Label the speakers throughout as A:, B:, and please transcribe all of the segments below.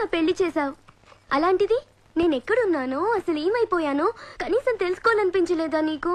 A: నా పెళ్లి చేశావు అలాంటిది నేను ఎక్కడున్నానో అసలు ఏమైపోయానో కనీసం తెలుసుకోవాలనిపించలేదా నీకు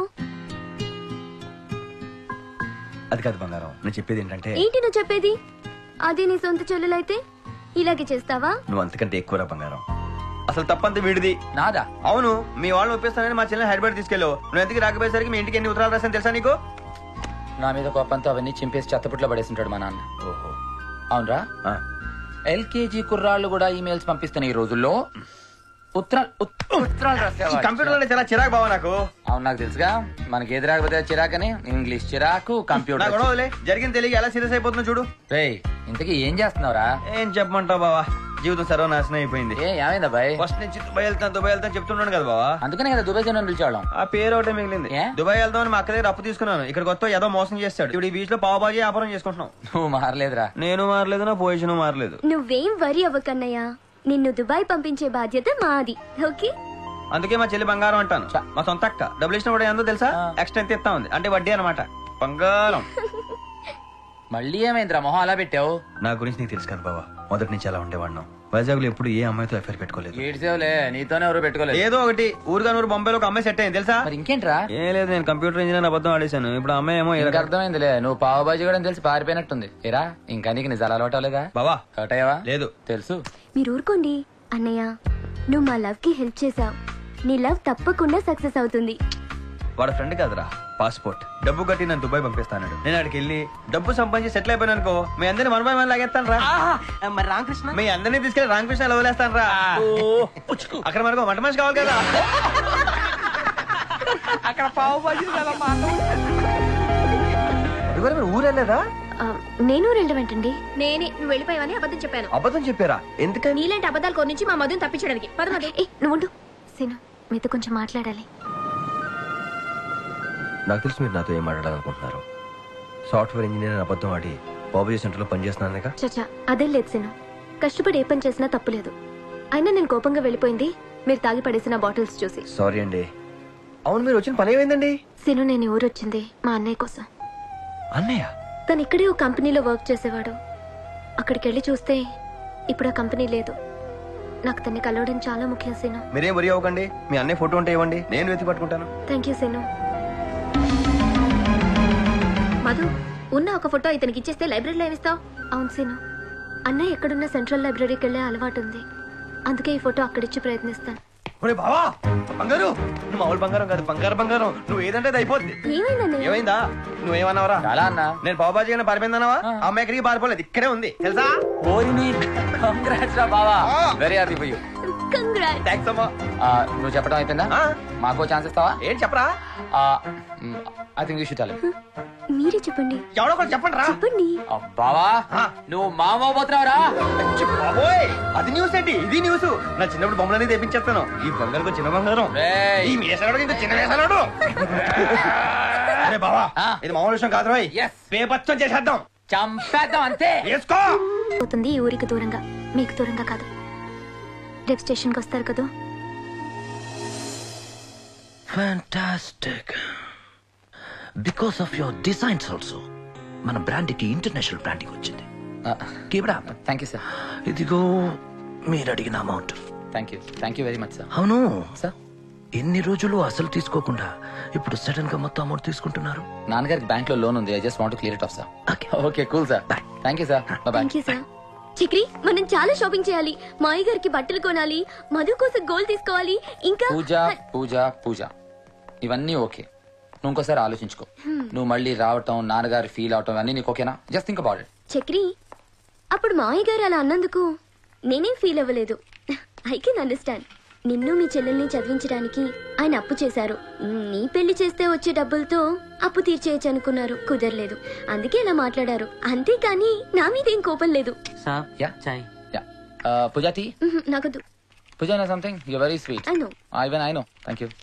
B: అది కాదు బంగారం నేను చెప్పేది ఏంటంటే
A: ఏంటి నువ్వు చెప్పేది అదే నీ సొంత చెల్లెలైతే ఇలాగే చేస్తావా
B: నువ్వు అంతకంటే ఎక్కువరా బంగారం అసలు తప్పంతా వీడిది
C: నాదా
B: అవును మీ వాళ్ళని ఒప్పిస్తానని మా చెల్లెని హైదరాబాద్ తీసుకెళ్ళు నువ్వు ఎందుకు రాకపోయేసరికి మీ ఇంటికి ఎన్ని ఉత్తరాలు రాసాను తెలుసా నీకు
C: నా మీద కోపంతో అవన్నీ చింపేసి చెత్తపుట్లో పడేసింటాడు మా నాన్న
B: ఓహో
C: అవునరా
B: ఆ,
C: ఎల్కేజీ కుర్రాళ్ళు కూడా ఈమెయిల్స్ పంపిస్తున్న ఈ రోజుల్లో ఉత్తరాలు ఉత్- ఉత్తరాలు
B: ఈ
C: రాసేవాళ్ళు.
B: కంప్యూటర్ లో చాలా చిరాకు బావా నాకు
C: అవును నాకు తెలుసుగా మనకి ఏది రాకపోతే చిరాకని ఇంగ్లీష్ చిరాకు
B: నా
C: కంప్యూటర్
B: గొడవలే జరిగింది తెలియక ఎలా సీరియస్ అయిపోతుందో చూడు
C: రేయ్ ఇంతకీ ఏం చేస్తున్నావురా
B: ఏం చెప్పమంటావు బావా జీవితం సర్వనాశనం అయిపోయింది
C: ఏ ఏమైందా బాయ్
B: ఫస్ట్ నుంచి దుబాయ్ వెళ్తాను దుబాయ్ వెళ్తాను చెప్తున్నాను కదా బావా
C: అందుకనే కదా దుబాయ్ జనం పిలిచేవాళ్ళం
B: ఆ పేరు ఒకటే మిగిలింది
C: ఏ?
B: దుబాయ్ వెళ్దామని మా అక్క దగ్గర అప్పు తీసుకున్నాను ఇక్కడ కొత్త ఏదో మోసం చేస్తాడు ఇప్పుడు ఈ బీచ్ లో పావుబాజీ వ్యాపారం చేసుకుంటున్నాం
C: నువ్వు మారలేదురా
B: నేను మారలేదు నా పొజిషన్ మారలేదు
A: నువ్వేం వరి అవ్వకన్నయ్యా నిన్ను దుబాయ్ పంపించే బాధ్యత మాది ఓకే
B: అందుకే మా చెల్లి బంగారం అంటాను
C: చ.
B: మా సొంత అక్క డబ్బులు ఇచ్చిన కూడా ఏందో తెలుసా
C: ఆ.
B: ఎక్స్ట్రా ఎంత ఇస్తా ఉంది అంటే వడ్డీ అనమాట బంగారం
C: మళ్ళీ ఏమైందిరా మొహం అలా పెట్టావు
B: నా గురించి నీకు తెలుసు కదా బావా మొదటి నుంచి అలా ఉండేవాడిను వైజాగ్ లో ఎప్పుడు ఏ అమ్మాయితో ఎఫ్ఐఆర్ పెట్టుకోలేదు
C: ఏడ్చేవులే నీతోనే ఎవరు పెట్టుకోలేదు
B: ఏదో ఒకటి ఊరుగా నూరు బొంబాయిలో ఒక అమ్మాయి సెట్ అయింది తెలుసా
C: మరి ఇంకేంట్రా
B: ఏం లేదు నేను కంప్యూటర్ ఇంజనీర్ అబద్ధం ఆడేశాను ఇప్పుడు ఆ అమ్మాయి ఏమో ఏ
C: ఇంకా
B: రకం-
C: అర్థమైందిలే నువ్వు పావుబాజీ కూడా తెలిసి పారిపోయినట్టుంది ఏరా ఇంకా నీకు నిజాలు అలవాటు అవ్వలేదా
B: బావా
C: హర్ట్ అయ్యావా
B: లేదు
C: తెలుసు
A: మీరు ఊరుకోండి అన్నయ్య నువ్వు మా లవ్ కి హెల్ప్ చేసావు నీ లవ్ తప్పకుండా సక్సెస్ అవుతుంది
B: వాడు ఫ్రెండ్ కాదురా పాస్పోర్ట్ డబ్బు కట్టి నన్ను దుబాయ్ పంపిస్తాను నేను అక్కడికి వెళ్ళి డబ్బు సంపాదించి సెటిల్ అయిపోయాను అనుకో మీ అందరిని వన్ బై వన్ లాగేస్తాను రా
D: మరి రామకృష్ణ
B: మీ అందరినీ తీసుకెళ్లి రామకృష్ణ వదిలేస్తాను రా అక్కడ మనకు వంట మనిషి కావాలి కదా
D: అక్కడ పావు బాజీ
B: అదిగో మీరు ఊరు వెళ్ళలేదా
A: ఆ, నేను వెళ్ళమంటండి నేనే నువ్వు వెళ్ళిపోయావని అబద్ధం చెప్పాను
B: అబద్ధం చెప్పారా ఎందుకని
A: నీలాంటి అబద్ధాలు కొన్ని నుంచి మా మధుని తప్పించడానికి పద మధు ఏ నువ్వు ఉండు. సీను మీతో కొంచెం మాట్లాడాలి
B: నాకు తెలుసు మీరు నాతో ఏం మాట్లాడాలనుకుంటున్నారు సాఫ్ట్వేర్ ఇంజనీర్ అబద్ధం ఆడి బాబుజీ సెంటర్లో పనిచేస్తున్నాను
A: చచ్చా అదేం లేదు సీను కష్టపడి ఏ పని చేసినా తప్పులేదు అయినా నేను కోపంగా వెళ్ళిపోయింది మీరు తాగి పడేసిన బాటిల్స్ చూసి
B: సారీ అండి అవును మీరు వచ్చిన పని ఏమైందండి
A: సీను నేను ఈ ఊరు వచ్చింది మా అన్నయ్య కోసం
B: అన్నయ్య
A: తను ఇక్కడే ఒక కంపెనీలో వర్క్ చేసేవాడు అక్కడికి వెళ్ళి చూస్తే ఇప్పుడు ఆ కంపెనీ లేదు నాకు తన్ని కలవడం చాలా ముఖ్యం సీను
B: మీరేం వరి అవ్వకండి మీ అన్నయ్య ఫోటో ఉంటే ఇవ్వండి నేను వెతికి పట్టుకుంటాను
A: థ్యాంక్ యూ సీను మధు ఉన్న ఒక ఫోటో ఇతనికి ఇచ్చేస్తే లైబ్రరీలో ఏమిస్తావు అవును సీను అన్నయ్య ఎక్కడున్న సెంట్రల్ లైబ్రరీకి వెళ్ళే అలవాటు ఉంది అందుకే ఈ ఫోటో అక్కడిచ్చి ప్రయత్నిస్తాను
B: ఒరే బావా బంగారు నువ్వు మామూలు బంగారం కాదు బంగారు బంగారం నువ్వు ఏదంటే అది అయిపోద్ది
A: ఏమైందన్నయ్య
B: ఏమైందా నువ్వేమన్నావరా
C: చాలా అన్నా
B: నేను పావుబాజీ గారిని పారిపోయిందన్నావా ఆ అమ్మాయి ఎక్కడికి పారిపోలేదు ఇక్కడే ఉంది తెలుసా
C: ఓరిని కంగ్రాట్స్ రా బావా very happy for you
A: congrat
B: thanks అమ్మా
C: నువ్వు చెప్పడం అయిపోయిందా
B: ఆ,
C: మాకో ఛాన్స్ ఇస్తావా
B: ఏం చెప్పరా
C: I think you should tell
A: మీరే చెప్పండి
B: ఎవడో ఒకటి చెప్పండి రా
A: చెప్పండి
C: బావా
B: ఆ.
C: నువ్వు మామ పోతున్నావురా
B: బాబోయ్ అది న్యూస్ ఏంటి ఇది న్యూస్ నా చిన్నప్పుడు బొమ్మలన్నీ తెప్పించేస్తాను ఈ బంగారు చిన్న బంగారం
C: రేయ్.
B: ఈ వేసాడు ఇంకా చిన్న వేసాడు అరే బావా
C: ఆ.
B: ఇది మామూలు విషయం కాదు రోయ్
C: Yes.
B: పేపచ్చం చేసేద్దాం
C: చంపేద్దాం అంతే
B: వేసుకో
A: పోతుంది ఈ ఊరికి దూరంగా మీకు దూరంగా కాదు రేపు స్టేషన్కి వస్తారు కదా
E: fantastic because of your designs also మన బ్రాండ్కి ఇంటర్నేషనల్ బ్రాండింగ్ వచ్చింది keep up
C: thank you sir
E: ఇదిగో మీరు అడిగిన amount
C: thank you thank you very much sir
E: అవును
C: సార్
E: ఎన్ని రోజులు అసలు తీసుకోకుండా ఇప్పుడు సడన్ గా మొత్తం అమౌంట్ తీసుకుంటున్నారు
C: నాన్నగారికి బ్యాంక్ లో లోన్ ఉంది I just want clear it off sir
E: Okay.
C: Okay cool sir
E: Bye.
C: Thank you sir bye
A: thank you sir Chakri మనం చాలా షాపింగ్ చేయాలి మా అయ్య గారికి బట్టలు కొనాలి మధు కోసం గోల్డ్ తీసుకోవాలి ఇంకా
C: పూజ పూజ పూజ ఇవన్నీ ఓకే నువ్వు ఇంకోసారి ఆలోచించుకో నువ్వు మళ్ళీ రావటం నాన్నగారు ఫీల్ అవటం అన్నీ నీకు ఓకేనా just think about it
A: Chakri అప్పుడు మా అయ్య గారు అలా అన్నందుకు నేనేం ఫీల్ అవ్వలేదు ఐ కెన్ అండర్స్టాండ్ నిన్ను మీ చెల్లెల్ని చదివించడానికి ఆయన అప్పు చేశారు నీ పెళ్లి చేస్తే వచ్చే డబ్బులతో అప్పు తీర్చేయచ్చు అనుకున్నారు కుదరలేదు అందుకే అలా మాట్లాడారు అంతేకాని నా మీద ఏం కోపం లేదు
D: sir
C: yeah
D: chai
C: yeah Pooja tea
A: ఉహు, నాకొద్దు
C: Pooja no something you very sweet
A: I know.
C: Even I know thank you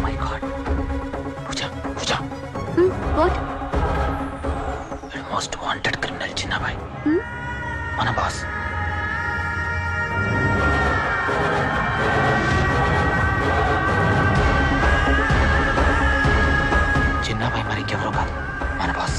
C: my god Pooja Pooja
A: what
C: most wanted criminal Chinnabhai
A: Hmm?
C: మన బాస్ చిన్నబాయ్ మరి ఇంకెవరో కాదు మన బాస్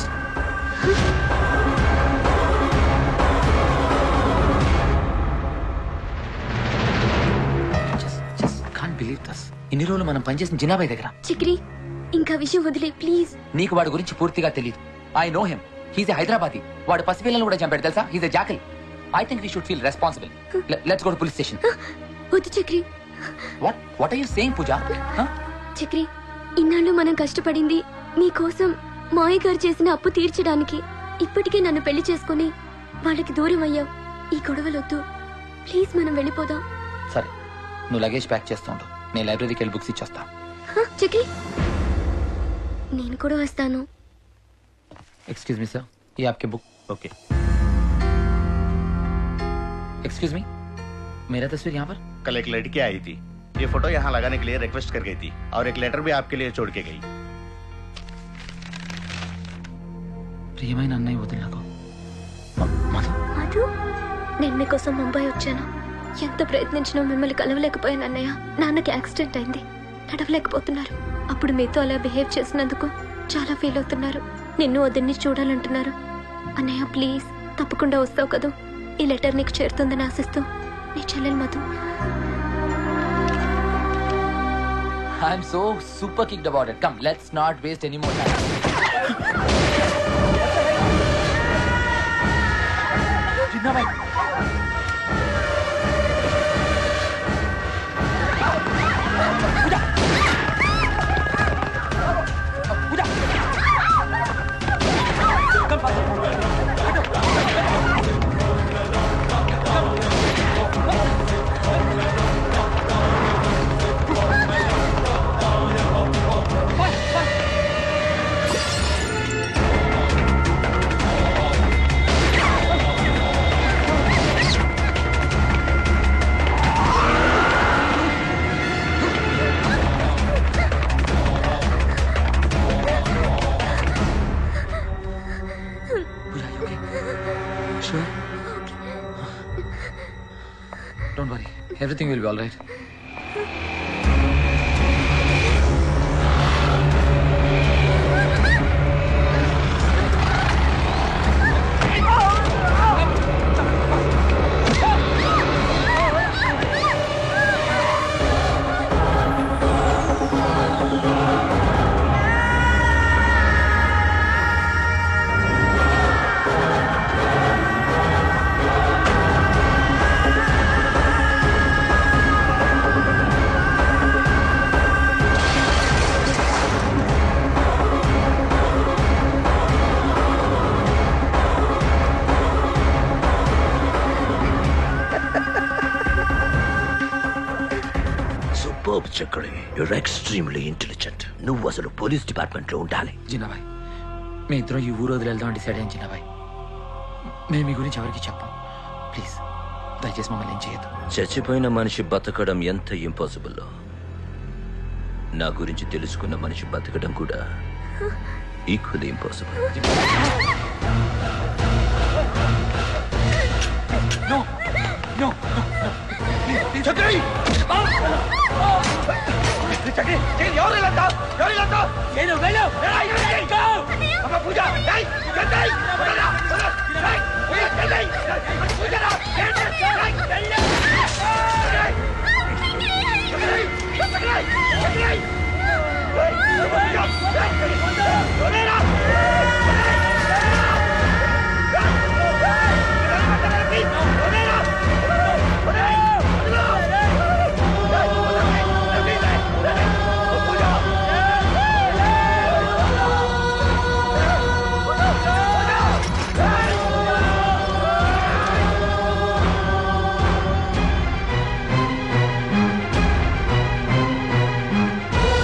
C: కాన్ బిలీవ్ దస్ ఇన్ని రోజులు మనం పనిచేసిన చిన్నబాయ్ దగ్గర
A: చక్రి ఇంకా విషయం వదిలే ప్లీజ్
C: నీకు వాడి గురించి పూర్తిగా తెలియదు I know him he's a Hyderabadi వాడు పసిపిల్లలు కూడా చంపాడు తెలుసా he's a jackal I think we should feel responsible let's go to police station
A: వద్దు Chakri
C: what what are you saying Pooja
A: Chakri ఇన్నాళ్ళు మనం కష్టపడింది నీకోసం మాయ గారు చేసిన అప్పు తీర్చడానికి ఇప్పటికే నన్ను పెళ్లి చేసుకుని వాళ్ళకి దూరం అయ్యావు ఈ గొడవలొద్దు ప్లీజ్ మనం వెళ్ళిపోదాం
C: సరే నువ్వు లగేజ్ ప్యాక్ చేస్తూ ఉండు నేను లైబ్రరీకి వెళ్ళి బుక్స్ ఇచ్చేస్తా
A: హ, చక్రి నేను కూడా వస్తాను
C: एक्सक्यूज मी सर ये आपके बुक
B: ఓకే
C: एक्सक्यूज मी मेरा तस्वीर यहाँ पर
F: कल एक लड़की आई थी ये फोटो यहाँ लगाने के लिए रिक्वेस्ट कर गई थी और एक लेटर भी आपके लिए छोड़ के गई
C: ప్రియమైన అన్నయ్య వదిలి నాకు మ- మధు
A: మధు నేను మీకోసం ముంబై వచ్చాను ఎంత ప్రయత్నించినా మిమ్మల్ని కలవలేకపోయాను అన్నయ్య నాన్నకి యాక్సిడెంట్ అయింది నడవలేకపోతున్నారు అప్పుడు మీతో అలా బిహేవ్ చేసినందుకు చాలా ఫీల్ అవుతున్నారు నిన్ను వదిన్ని చూడాలంటున్నారు అన్నయ్య ప్లీజ్ తప్పకుండా వస్తావు కదూ ఈ లెటర్ నీకు చేరుతుందని ఆశిస్తూ నీ చెల్లెలు Madhu
C: I'm so super kicked about it come let's not waste any more time Chinnabhai Pooja, you okay? Sure? Don't worry. Everything will be all right.
E: Super Chakri you're extremely intelligent నువ్వు అసలు పోలీస్ డిపార్ట్మెంట్ లో ఉండాలి
C: జిన్నాబాయ్ మీ ఇద్దరం ఈ ఊరు వదిలి వెళ్దాం డిసైడ్ అయ్యాం జిన్నాబాయ్ మేము మీ గురించి ఎవరికి చెప్పాం ప్లీజ్ దయచేసి మమ్మల్ని ఏం చేయొద్దు
E: చచ్చిపోయిన మనిషి బతకడం ఎంత ఇంపాసిబుల్ నా గురించి తెలుసుకున్న మనిషి బతకడం కూడా ఈక్వల్లీ ఇంపాసిబుల్
C: నో నో
A: ఆ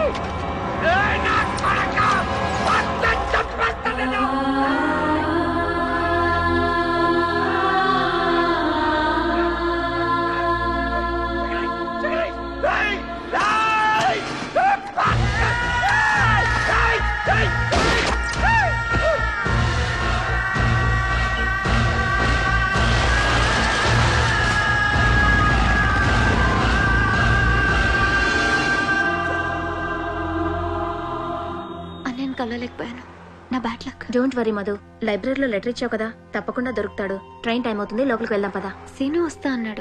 A: అన్నయ్యను కలవలేకపోయాను నా bad luck
G: don't worry Madhu లైబ్రరీలో లెటర్ ఇచ్చావు కదా తప్పకుండా దొరుకుతాడు ట్రైన్ టైం అవుతుంది లోపలికి వెళ్దాం పదా
A: సీను వస్తా అన్నాడు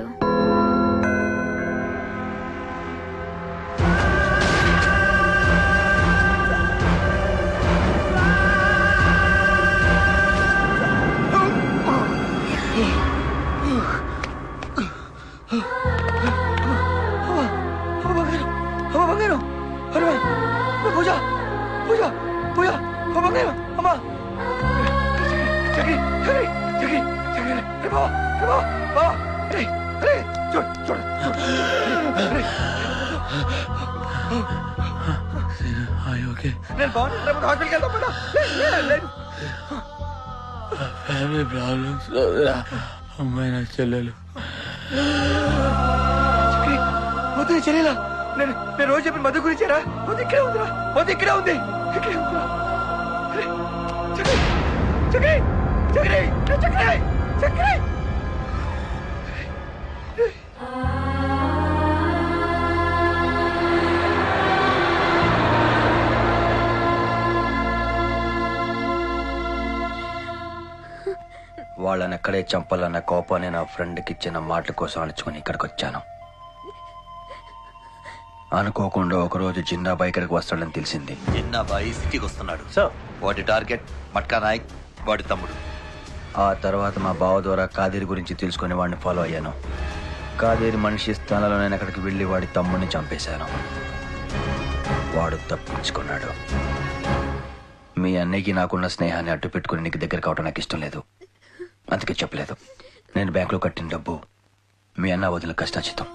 B: అమ్మ బంగారం అమ్మ బంగారం అరే పూజ పూజ పూజ అమ్మ బంగారం అమ్మ చక్రి చక్రి చక్రి చక్రి అరే బావా అరే బావా బావా అరే అరే చూడు చూడు
E: ఓకే
B: నేను బాగున్నాను రేపు హాస్పిటల్కి వెళ్తాం పద. లే, లే, లే.
E: ఫ్యామిలీ ప్రాబ్లమ్స్ అమ్మాయి నా చెల్లెలు
B: చక్రి వద్దు చెల్లెలా నేను నేను రోజు చెప్పిన మధు గురించేరా వద్దు ఇక్కడే ఉందిరా వద్దు ఇక్కడే ఉంది ఇక్కడే ఉందిరా అరే, చక్రి చక్రి చక్రి చక్రి చక్రి వాళ్ళని అక్కడే చంపాలన్న కోపాన్ని నా ఫ్రెండ్కి ఇచ్చిన మాటల కోసం అణుచుకుని ఇక్కడికి వచ్చాను అనుకోకుండా ఒకరోజు జిన్నాబాయ్ ఇక్కడికి వస్తాడని తెలిసింది
F: చిన్నబాయి సిటీకి వస్తున్నాడు
B: సార్
F: వాటి టార్గెట్ మట్కా నాయక్ వాడి తమ్ముడు
B: ఆ తర్వాత మా బావ ద్వారా కాదేరి గురించి తెలుసుకుని వాడిని ఫాలో అయ్యాను కాదేరి మనిషి స్థానంలో నేను అక్కడికి వెళ్ళి వాడి తమ్ముడిని చంపేశాను వాడు తప్పించుకున్నాడు మీ అన్నయ్యకి నాకున్న స్నేహాన్ని అడ్డు పెట్టుకుని నీకు దగ్గర కావడం నాకు ఇష్టం లేదు అందుకే చెప్పలేదు నేను బ్యాంకులో కట్టిన డబ్బు మీ అన్న వదిలిన కష్టాచితం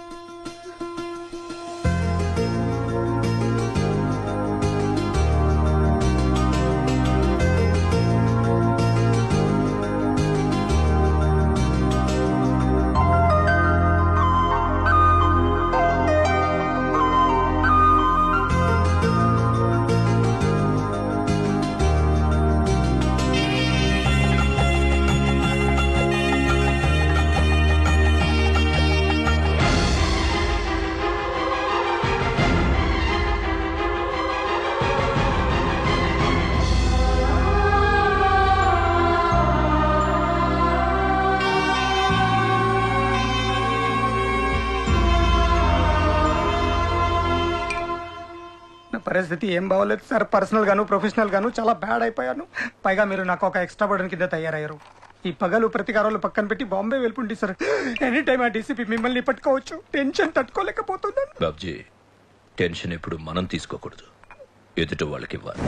H: నా పరిస్థితి ఏం బాగోలేదు సార్ పర్సనల్ గాను ప్రొఫెషనల్ గాను చాలా బ్యాడ్ అయిపోయాను పైగా మీరు నాకు ఒక ఎక్స్ట్రా బర్డన్ కింద తయారయ్యారు ఈ పగలు ప్రతికారాలు పక్కన పెట్టి బాంబే వెళ్ళిపోండి సార్ ఎనీ టైం ఆ డీసీపీ మిమ్మల్ని పట్టుకోవచ్చు టెన్షన్ తట్టుకోలేకపోతున్నాను
E: బాబ్జీ టెన్షన్ ఎప్పుడు మనం తీసుకోకూడదు ఎదుటి వాళ్ళకి ఇవ్వాలి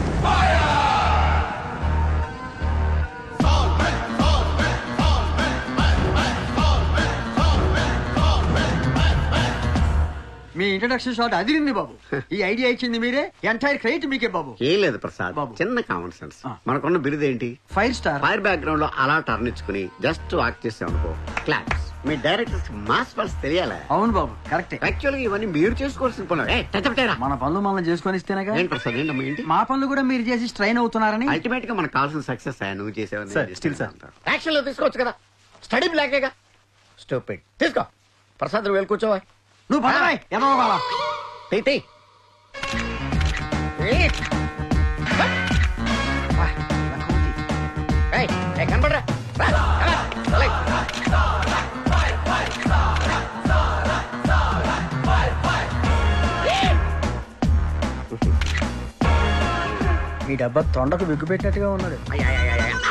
D: మీ ఇంట్రడక్షన్ షాట్ అదిరింది బాబు ఈ ఐడియా ఇచ్చింది మీరే ఎంటైర్ క్రెడిట్ మీకే బాబు
I: ఏం లేదు ప్రసాద్
D: బాబు.
I: చిన్న కామన్ సెన్స్ మనకున్న బిరుదు ఏంటి
D: ఫైవ్ స్టార్
I: ఫైర్ బ్యాక్గ్రౌండ్ లో అలా టర్న్ ఇచ్చుకుని జస్ట్ వాక్ చేసాం అనుకో క్లాప్స్ మీ డైరెక్టర్స్ మాస్ పల్స్ తెలియాలా
D: అవును బాబు కరెక్టే
I: యాక్చువల్ గా ఇవన్నీ మీరు చేసుకోవాల్సిన పనులు ఏ, టచ్ అప్ చేయరా.
D: మన పనులు మనం చేసుకొని ఇస్తేనేగా
I: ఏంటి ప్రసాద్ ఏంటమ్మా ఏంటి
D: మా పనులు కూడా మీరు చేసి స్ట్రైన్ అవుతున్నారని
I: అల్టిమేట్ గా మనకు కావాల్సిన సక్సెస్ నువ్వు చేసేవని
B: Sir, still, sir.
I: యాక్షన్ లో తీసుకోవచ్చు కదా స్టడీ బ్లాకేగా స్టూపిడ్ తీసుకో ప్రసాద్ నువ్వు వెళ్ళి కూర్చోవా
D: నువ్వు పదవాయ్ ఎదవ బావా
I: తీ, తీ. తీ. ఏయ్, ఏయ్, కనపడరా రా, రా, రా, రా.
D: ఈ డబ్బా తొండకు బిగ్గు పెట్టినట్టుగా ఉన్నాడు
I: అయ్, అయ్, అయ్, అయ్, అయ్.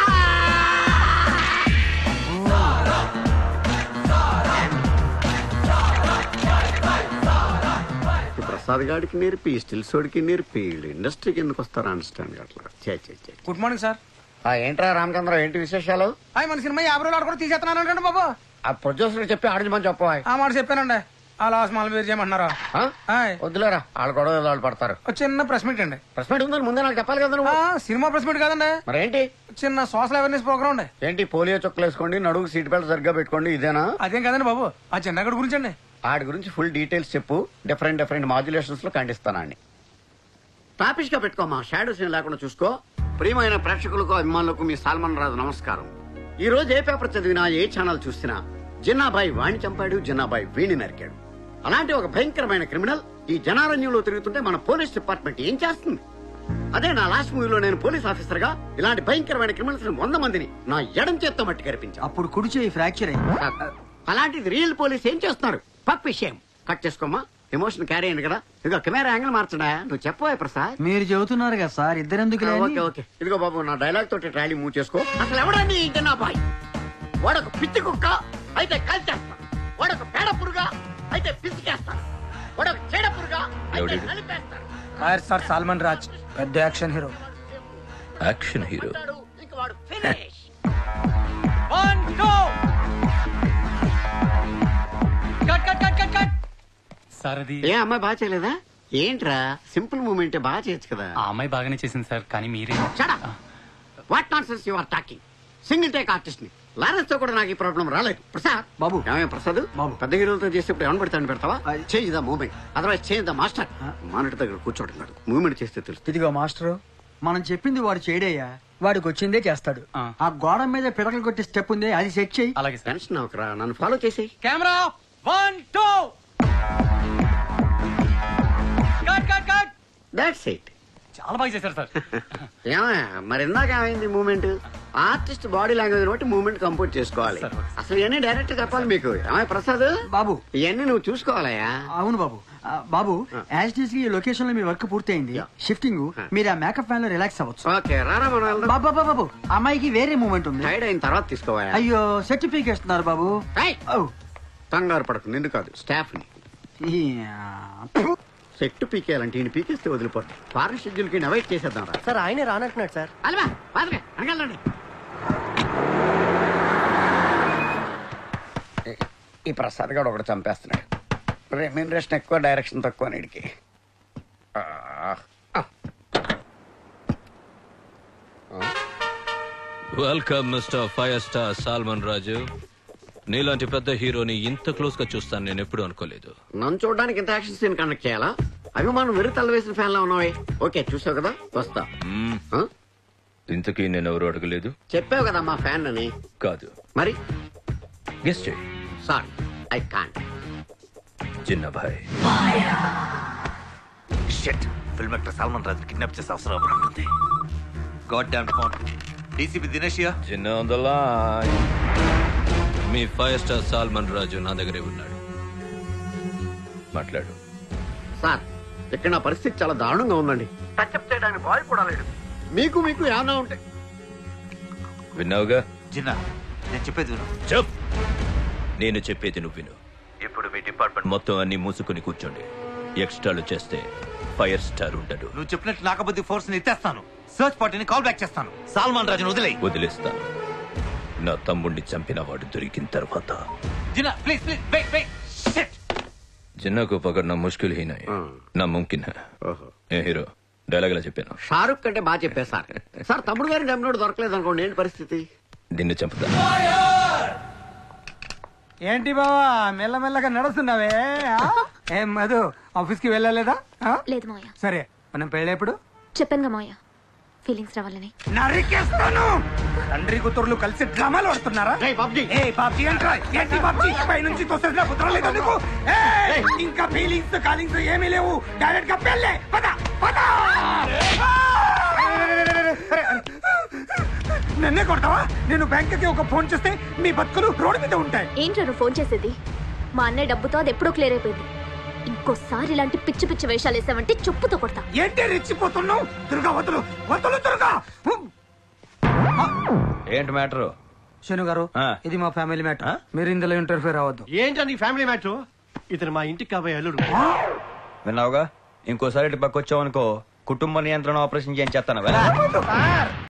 I: ఈ ప్రసాద్ గాడికి నేర్పి ఈ స్టిల్ సోడికి నేర్పి వీళ్ళు ఇండస్ట్రీకి ఎందుకు వస్తారో అండర్స్టాండ్ అట్లా చే చే చే
H: గుడ్ మార్నింగ్ సార్
I: ఆ, ఏంట్రా రామచంద్ర ఏంటి విశేషాలు
H: హాయ్ మన సినిమా యాభై రోజులు ఆడ కూడా తీసేస్తున్నాను అనుకోండి బాబు
I: ఆ ప్రొడ్యూసర్ చెప్పి ఆడించమని చెప్పవా
H: ఆ మాట చెప్పానండి ఆ లాస్ట్ మాల మీరు చేయమంటున్నారా
I: ఆ?
H: ఆయ్.
I: వద్దులేరా వాళ్ళు గొడవ వాళ్ళు పడతారు
H: ఒక చిన్న ప్రెస్ మీట్ అండి
I: ప్రెస్ మీట్ ఉందని ముందే నాకు చెప్పాలి కదా
H: ఆ,
I: నువ్వు
H: సినిమా ప్రెస్ మీట్ కాదండి
I: మరేంటి
H: చిన్న సోషల్ అవేర్నెస్ ప్రోగ్రామ్ అండి
I: ఏంటి పోలియో చుక్కలు వేసుకోండి నడుగు సీట్ బెల్ట్ సరిగ్గా పెట్టుకోండి ఇదేనా
H: అదేం కదండి బాబు ఆ చిన్నగడ గురించి అండి
I: ఆడి గురించి ఫుల్ డీటెయిల్స్ చెప్పు డిఫరెంట్ డిఫరెంట్ మాడ్యులేషన్స్ లో ఖండిస్తానండి టాపిక్ గా పెట్టుకోమా షాడో సీన్ లేకుండా చూసుకో ప్రియమైన ప్రేక్షకులకు అభిమానులకు మీ సాల్మన్ రాజు నమస్కారం ఈ రోజు ఏ పేపర్ చదివినా ఏ ఛానల్ చూసినా జిన్నాబాయి వాణ్ణి చంపాడు జిన్నాబాయి వీణి నరికాడు అలాంటి ఒక భయంకరమైన క్రిమినల్ ఈ జనారణ్యంలో తిరుగుతుంటే మన పోలీస్ డిపార్ట్మెంట్ ఏం చేస్తుంది అదే నా లాస్ట్ మూవీలో నేను పోలీస్ ఆఫీసర్ గా ఇలాంటి భయంకరమైన క్రిమినల్స్ వంద మందిని నా ఎడం చేత్తో మట్టి కనిపించాను
D: అప్పుడు కుడి చేయి ఫ్రాక్చర్ అయింది
I: అలాంటిది రియల్ పోలీస్ ఏం చేస్తున్నారు పక్ విషయం కట్ చేసుకోమా ఎమోషన్ క్యారీ అయింది కదా ఇదిగో కెమెరా యాంగిల్ మార్చడా నువ్వు చెప్పవా ప్రసాద్
D: మీరు చెబుతున్నారు కదా సార్ ఇద్దరెందుకు
I: ఆ, ఓకే ఓకే ఇదిగో బాబు నా డైలాగ్ తోటి ట్రాలీ మూవ్ చేసుకో అసలు ఎవడండి ఈ జనాబాయ్ వాడొక పిచ్చి కుక్క అయితే కాల్చేస్తాను వాడొక పేడ పురుగా అయితే పిసికేస్తాను వాడొక చెడ పురుగా అయితే
E: ఎవడీడు?
I: నలిపేస్తాను
H: ఫైర్ స్టార్ సాల్మన్ రాజ్ పెద్ద యాక్షన్ హీరో
E: యాక్షన్ హీరో
I: వాడు ఇంక వాడు ఫినిష్
J: సార్ అది
I: ఏ అమ్మాయి బాగా చేయలేదా ఏంట్రా సింపుల్ మూమెంట్ బాగా చేయొచ్చు కదా
J: ఆ అమ్మాయి బాగానే చేసింది సార్ కానీ మీరే
I: షడా what nonsense you are talking single take artist ని లారెన్స్ తో కూడా నాకు ఈ ప్రాబ్లం రాలేదు ప్రసాద్
D: బాబు.
I: ఏమయ్య ప్రసాద్
D: బాబు.
I: పెద్ద హీరోలతో చేసేప్పుడు ఏమని పెడతాను పెడతావా
D: అది-
I: change the moment otherwise change the master monitor దగ్గర కూర్చోవడం కాదు మూమెంట్ చేస్తే తెలుస్తుంది
D: ఇదిగో మాస్టర్ మనం చెప్పింది వాడు చేయడయ్యా వాడికి వచ్చిందే చేస్తాడు
J: ఆ.
D: ఆ గోడ మీద పిడకలు కొట్టే స్టెప్ ఉంది అది సెట్ చెయ్యి
J: అలాగే సార్
I: టెన్షన్ అవకరా నన్ను ఫాలో చేసేయి
J: camera one two cut cut cut
I: that's it
J: చాలా బాగా చేశారు సార్
I: ఏమయ్య మరి ఇందాక ఏమైంది మూమెంట్ ఆర్టిస్ట్ బాడీ లాంగ్వేజ్ బట్టి మూమెంట్ కంపోజ్ చేసుకోవాలి
J: సరే, ఓకే.
I: అసలు ఇవన్నీ డైరెక్ట్ చెప్పాలి మీకు ఏమయ్య ప్రసాద్
D: బాబు
I: ఇవన్నీ నువ్వు చూసుకోవాలయ్యా
D: అవును బాబు ఆ, బాబు యాజ్ డీస్ ఈ లొకేషన్ లో మీ వర్క్ పూర్తయింది
I: యా.
D: షిఫ్టింగ్ మీరు ఆ మేకప్ ఫ్యాన్ లో రిలాక్స్ అవ్వచ్చు
I: ఓకే రారా మనం వెళ్దాం
D: బాబు బాబు, బాబు అమ్మాయికి వేరే మూమెంట్ ఉంది
I: టైడ్ అయిన తర్వాత తీసుకోవాలి
D: అయ్యో సర్టిఫికేట్ ఇస్తున్నారు బాబు ఓ
I: కంగారు పడకు నిన్ను కాదు స్టాఫ్ ని
D: యా.
I: సెట్ పీకేయాలంటే ఈయన పీకేస్తే వదిలిపోతాయి ఫారెన్ షెడ్యూల్ కి అవాయిడ్ చేసేద్దాం రా
D: సార్ ఆయనే రానంటున్నాడు సార్
I: అలవా పాదగా అనగలండి ఈ ప్రసాద్ గారు ఒకటి చంపేస్తున్నాడు రెమ్యూనరేషన్ ఎక్కువ డైరెక్షన్ తక్కువ నీడికి
E: welcome mister five star Salman Raju నీలాంటి పెద్ద హీరోని ఇంత క్లోజ్ గా చూస్తాను నేను ఎప్పుడు అనుకోలేదు
I: నన్ను చూడడానికి ఇంత యాక్షన్ సీన్ కండక్ట్ చేయాలా అభిమానం వెరు తల వేసిన ఫ్యాన్ లా ఉన్నావే ఓకే చూసావు కదా వస్తా
E: మ్మ్.
I: ఆ?
E: ఇంతకీ నేను ఎవరు అడగలేదు
I: చెప్పావు కదా మా ఫ్యాన్ అని
E: కాదు
I: మరి
E: గెస్ట్ చేయి
I: sorry I can't
E: Chinnabhai
F: shit film actor Salman Raju kidnap చేసే అవసరం ఉన్నట్టుంది గాడ్ డామ్ ఫోన్ డీసీపీ దినేషియా
E: చిన్న on the line. మీ ఫైవ్ స్టార్ సాల్మన్ రాజు నా దగ్గరే ఉన్నాడు మాట్లాడు
I: సార్ ఇక్కడ నా పరిస్థితి చాలా దారుణంగా ఉందండి టచ్అప్ చేయడానికి బాయ్ కూడా లేడు మీకు మీకు ఏమన్నా ఉంటే
E: విన్నావుగా
F: జిన్నా నేను చెప్పేది విను.
E: చెప్ నేను చెప్పేది నువ్వు విను
F: ఇప్పుడు మీ డిపార్ట్మెంట్
E: మొత్తం అన్ని మూసుకుని కూర్చోండి ఎక్స్ట్రాలు చేస్తే ఫైర్ స్టార్ ఉండడు
F: నువ్వు చెప్పినట్టు నాకబద్ది ఫోర్స్ ని ఎత్తేస్తాను సర్చ్ పార్టీని కాల్ బ్యాక్ చేస్తాను సాల్మాన్ రాజును వదిలేయి
E: వదిలేస్తాను నా తమ్ముడిని చంపిన వాడు దొరికిన తర్వాత
F: Jinnah please please wait wait shit
E: Jinnah को पकड़ना मुश्किल ही नहीं
I: हाँ।
E: ना मुमकिन है
I: ఓహో
E: ఏ హీరో డైలాగ్ ఎలా చెప్పాను
I: షారుఖ్ కంటే బాగా చెప్పారు సార్ సార్ తమ్ముడు గారిని చంపినోడు దొరకలేదు అనుకోండి ఏంటి పరిస్థితి
E: నిన్ను చంపుతా
H: ఏంటి బావా మెల్లమెల్లగా నడుస్తున్నావే ఆ? ఏం మధు ఆఫీస్ కి వెళ్ళలేదా ఆ?
G: లేదు మావయ్య
H: సరే మనం పెళ్ళేప్పుడు
G: చెప్పానుగా మావయ్య ఫీలింగ్స్ రావాలని
H: నరికేస్తాను తండ్రి కూతుర్లు కలిసి డ్రామాలు ఆడుతున్నారా
I: రేయ్ బాబ్జీ.
H: ఏ బాబ్జీ అంటారా ఏంటి బాబ్జీ పై నుంచి తోసేసిన కుదరలేదు నీకు ఏయ్, ఇంకా ఫీలింగ్స్ కాలింగ్స్ ఏమీ లేవు డైరెక్ట్ గా పెళ్ళే పద పద నన్నే కొడతావా నేను బ్యాంక్ కి ఒక ఫోన్ చేస్తే మీ బతుకులు రోడ్డు మీద ఉంటాయి
G: ఏంట్రా నువ్వు ఫోన్ చేసేది మా అన్నయ్య డబ్బుతో అది ఎప్పుడో క్లియర్ అయిపోయింది ఇంకోసారి ఇలాంటి పిచ్చి పిచ్చి వేషాలు వేసావంటే చెప్పుతో కొడతా
H: ఏంటి రెచ్చిపోతున్నావు దుర్గా వదులు వదులు దుర్గా
B: ఏంటి మ్యాటరు
H: శను గారు
B: ఆ.
H: ఇది మా ఫ్యామిలీ మ్యాటర్ మీరు ఇందులో ఇంటర్ఫియర్ అవ్వద్దు
D: ఏంటండి ఫ్యామిలీ మ్యాటర్ ఇతను మా ఇంటికి కాబోయే అల్లుడు
B: విన్నావుగా ఇంకోసారి ఇటు పక్క వచ్చావు అనుకో కుటుంబ నియంత్రణ ఆపరేషన్ చేయించేస్తాను